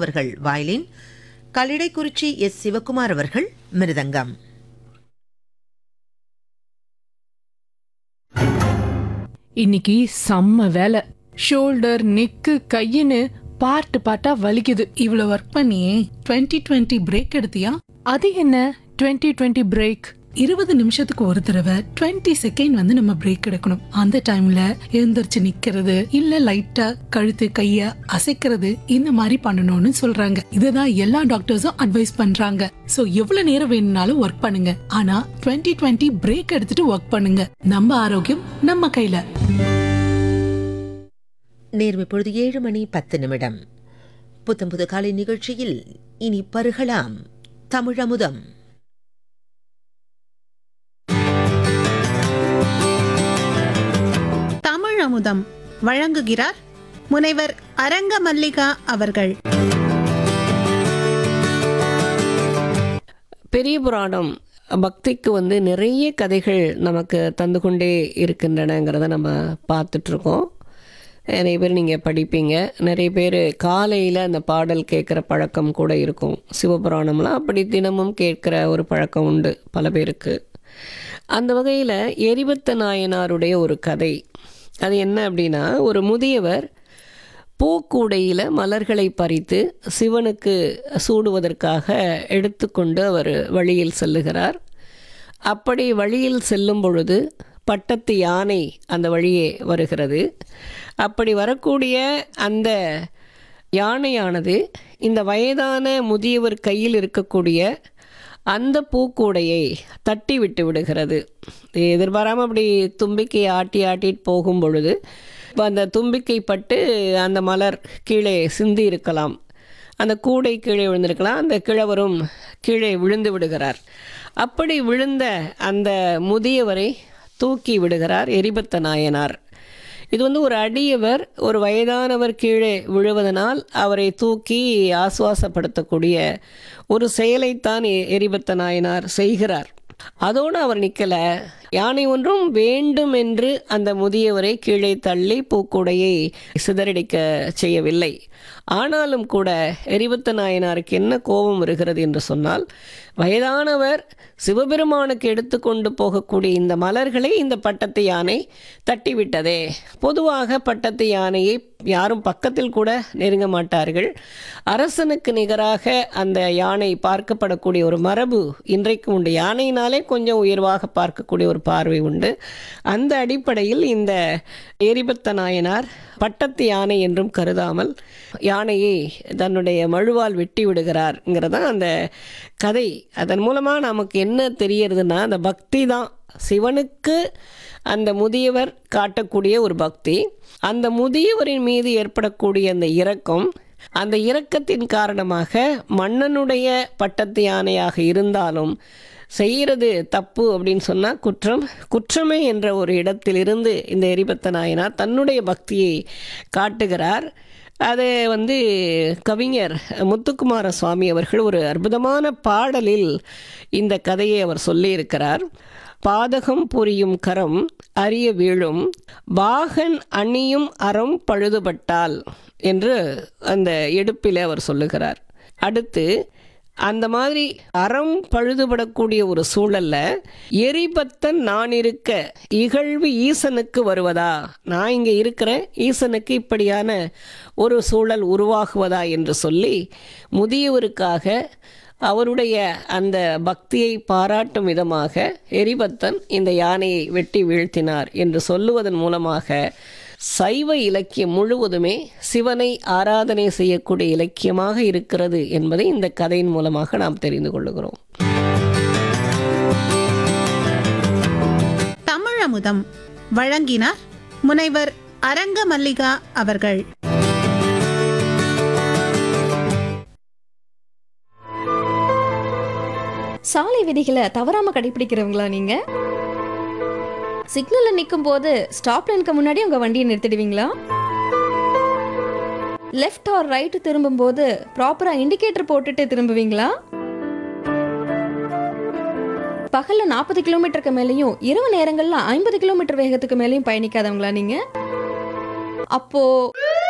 அவர்கள் violin Kallidaikurichi S Sivakumar அவர்கள் மிருதங்கம் இன்னைக்கு செம்ம வேலை ஷோல்டர் நெக்கு கையின்னு பார்ட்டு பார்ட்டா வலிக்குது இவ்வளவு ஒர்க் பண்ணியே 2020 டுவெண்ட்டி பிரேக் எடுத்தியா அது என்ன 2020 டுவெண்ட்டி பிரேக் இருபது நிமிஷத்துக்கு ஒரு தடவை 20 செகண்ட் வந்து நம்ம பிரேக் எடுக்கணும் அந்த டைம்ல எழுந்திருச்சு நிக்கிறது இல்ல லைட்டா கழுத்து கைய அசைக்கிறது இந்த மாதிரி பண்ணணும்னு சொல்றாங்க இதுதான் எல்லா டாக்டர்ஸும் அட்வைஸ் பண்றாங்க சோ எவ்வளவு நேரம் வேணும்னாலும் ஒர்க் பண்ணுங்க ஆனா 2020 டுவெண்ட்டி பிரேக் எடுத்துட்டு ஒர்க் பண்ணுங்க நம்ம ஆரோக்கியம் நம்ம கையில நேர்மை இப்பொழுது ஏழு மணி பத்து நிமிடம் புத்தம் புது காலை நிகழ்ச்சியில் இனி பருகலாம் தமிழமுதம் தமிழ் அமுதம் வழங்குகிறார் முனைவர் அரங்க மல்லிகா அவர்கள் பெரிய புராணம் பக்திக்கு வந்து நிறைய கதைகள் நமக்கு தந்து கொண்டே இருக்கின்றனங்கிறத நம்ம பார்த்துட்ருக்கோம் நிறைய பேர் நீங்கள் படிப்பீங்க நிறைய பேர் காலையில் அந்த பாடல் கேட்குற பழக்கம் கூட இருக்கும் சிவபுராணம்லாம் அப்படி தினமும் கேட்குற ஒரு பழக்கம் உண்டு பல பேருக்கு அந்த வகையில் எரிபத்த நாயனாருடைய ஒரு கதை அது என்ன அப்படின்னா ஒரு முதியவர் பூக்கூடையில் மலர்களை பறித்து சிவனுக்கு சூடுவதற்காக எடுத்துக்கொண்டு அவர் வழியில் செல்லுகிறார் அப்படி வழியில் செல்லும் பொழுது பட்டத்து யானை அந்த வழியே வருகிறது அப்படி வரக்கூடிய அந்த யானையானது இந்த வயதான முதியவர் கையில் இருக்கக்கூடிய அந்த பூக்கூடையை தட்டி விட்டு விடுகிறது எதிர்பாராமல் அப்படி தும்பிக்கையை ஆட்டி ஆட்டிட்டு போகும் பொழுது இப்ப அந்த தும்பிக்கை பட்டு அந்த மலர் கீழே சிந்தி இருக்கலாம் அந்த கூடை கீழே விழுந்திருக்கலாம் அந்த கிழவரும் கீழே விழுந்து விடுகிறார் அப்படி விழுந்த அந்த முதியவரை தூக்கி விடுகிறார் எரிபத்த நாயனார் இது வந்து ஒரு அடியவர் ஒரு வயதானவர் கீழே விழுவதனால் அவரை தூக்கி ஆசுவாசப்படுத்தக்கூடிய ஒரு செயலைத்தான் எ- எரிபத்த நாயனார் செய்கிறார் அதோடு அவர் நிற்கல யானை ஒன்றும் வேண்டும் என்று அந்த முதியவரை கீழே தள்ளி பூக்கூடையை சிதறடிக்க செய்யவில்லை ஆனாலும் கூட எரிபத்த நாயனாருக்கு என்ன கோபம் வருகிறது என்று சொன்னால் வயதானவர் சிவபெருமானுக்கு எடுத்துக்கொண்டு போகக்கூடிய இந்த மலர்களை இந்த பட்டத்து யானை தட்டிவிட்டதே பொதுவாக பட்டத்து யானையை யாரும் பக்கத்தில் கூட நெருங்க மாட்டார்கள் அரசனுக்கு நிகராக அந்த யானை பார்க்கப்படக்கூடிய ஒரு மரபு இன்றைக்கு உண்டு யானையினாலே கொஞ்சம் உயர்வாக பார்க்கக்கூடிய ஒரு பார்வை உண்டு அந்த அடிப்படையில் இந்த எரிபத்த நாயனார் பட்டத்து யானை என்றும் கருதாமல் யானையை தன்னுடைய மழுவால் வெட்டி விடுகிறார்ங்கிறதான் அந்த கதை அதன் மூலமாக நமக்கு என்ன தெரியறதுன்னா அந்த பக்தி தான் சிவனுக்கு அந்த முதியவர் காட்டக்கூடிய ஒரு பக்தி அந்த முதியவரின் மீது ஏற்படக்கூடிய அந்த இரக்கம் அந்த இரக்கத்தின் காரணமாக மன்னனுடைய பட்டத்து யானையாக இருந்தாலும் செய்கிறது தப்பு அப்படின்னு சொன்னால் குற்றம் குற்றமே என்ற ஒரு இடத்திலிருந்து இந்த எரிபத்த நாயனார் தன்னுடைய பக்தியை காட்டுகிறார் அது வந்து கவிஞர் முத்துக்குமார சுவாமி அவர்கள் ஒரு அற்புதமான பாடலில் இந்த கதையை அவர் சொல்லியிருக்கிறார் பாதகம் புரியும் கரம் அரிய வீழும் பாகன் அணியும் அறம் பழுதுபட்டால் என்று அந்த எடுப்பில் அவர் சொல்லுகிறார் அடுத்து அந்த மாதிரி அறம் பழுதுபடக்கூடிய ஒரு சூழல்ல எரிபத்தன் நான் இருக்க இகழ்வு ஈசனுக்கு வருவதா நான் இங்கே இருக்கிறேன் ஈசனுக்கு இப்படியான ஒரு சூழல் உருவாகுவதா என்று சொல்லி முதியவருக்காக அவருடைய அந்த பக்தியை பாராட்டும் விதமாக எரிபத்தன் இந்த யானையை வெட்டி வீழ்த்தினார் என்று சொல்லுவதன் மூலமாக சைவ இலக்கியம் முழுவதுமே சிவனை ஆராதனை செய்யக்கூடிய இலக்கியமாக இருக்கிறது என்பதை இந்த கதையின் மூலமாக நாம் தெரிந்து கொள்ளுகிறோம் தமிழ் அமுதம் வழங்கினார் முனைவர் அரங்க மல்லிகா அவர்கள் சாலை விதிகளை தவறாம கடைபிடிக்கிறவங்களா நீங்க சிக்னல்ல நிற்கும் போது ஸ்டாப் லைனுக்கு முன்னாடி உங்க வண்டியை நிறுத்திடுவீங்களா லெஃப்ட் ஆர் ரைட் திரும்பும் போது ப்ராப்பரா இண்டிகேட்டர் போட்டுட்டு திரும்புவீங்களா பகல்ல நாற்பது கிலோமீட்டருக்கு மேலேயும் இரவு நேரங்கள்ல ஐம்பது கிலோமீட்டர் வேகத்துக்கு மேலேயும் பயணிக்காதவங்களா நீங்க அப்போ